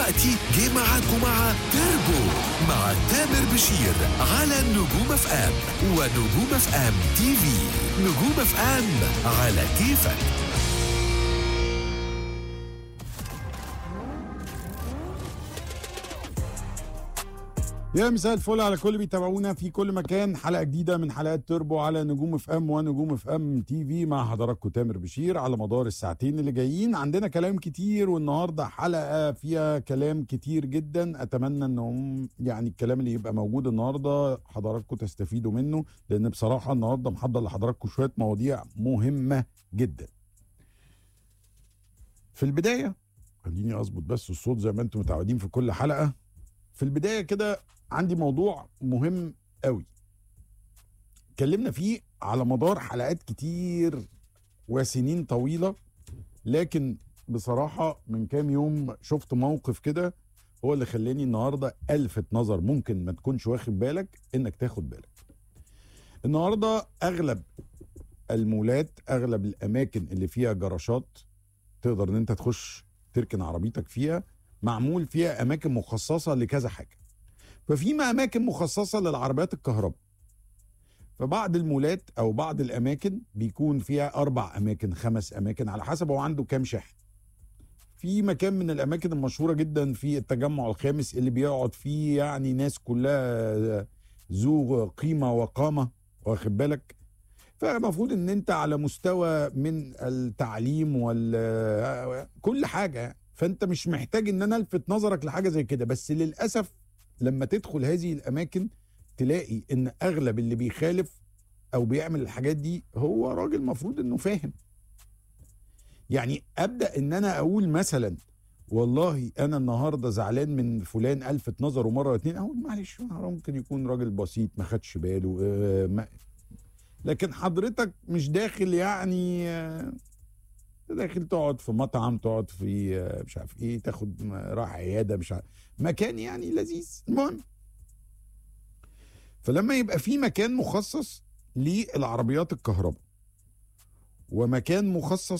دلوقتي جه معاكم مع تربو مع تامر بشير على نجوم اف ام ونجوم اف ام تي في نجوم اف ام على كيفك يا مساء الفل على كل بيتابعونا في كل مكان حلقه جديده من حلقات تربو على نجوم اف ام ونجوم اف ام تي في مع حضراتكم تامر بشير على مدار الساعتين اللي جايين عندنا كلام كتير والنهارده حلقه فيها كلام كتير جدا اتمنى انهم يعني الكلام اللي يبقى موجود النهارده حضراتكم تستفيدوا منه لان بصراحه النهارده محضر لحضراتكم شويه مواضيع مهمه جدا. في البدايه خليني اظبط بس الصوت زي ما انتم متعودين في كل حلقه في البدايه كده عندي موضوع مهم قوي اتكلمنا فيه على مدار حلقات كتير وسنين طويله لكن بصراحه من كام يوم شفت موقف كده هو اللي خلاني النهارده الفت نظر ممكن ما تكونش واخد بالك انك تاخد بالك النهارده اغلب المولات اغلب الاماكن اللي فيها جراشات تقدر ان انت تخش تركن عربيتك فيها معمول فيها اماكن مخصصه لكذا حاجه ففي اماكن مخصصه للعربيات الكهرباء فبعض المولات او بعض الاماكن بيكون فيها اربع اماكن خمس اماكن على حسب هو عنده كام شاحن في مكان من الاماكن المشهوره جدا في التجمع الخامس اللي بيقعد فيه يعني ناس كلها ذو قيمه وقامه واخد بالك فالمفروض ان انت على مستوى من التعليم وال كل حاجه فانت مش محتاج ان انا الفت نظرك لحاجه زي كده بس للاسف لما تدخل هذه الاماكن تلاقي ان اغلب اللي بيخالف او بيعمل الحاجات دي هو راجل مفروض انه فاهم يعني ابدا ان انا اقول مثلا والله انا النهارده زعلان من فلان الفت نظره مره واتنين اقول معلش ممكن يكون راجل بسيط ما خدش باله آه ما لكن حضرتك مش داخل يعني آه داخل تقعد في مطعم تقعد في آه مش عارف ايه تاخد راح عياده مش عارف مكان يعني لذيذ المهم فلما يبقى في مكان مخصص للعربيات الكهرباء ومكان مخصص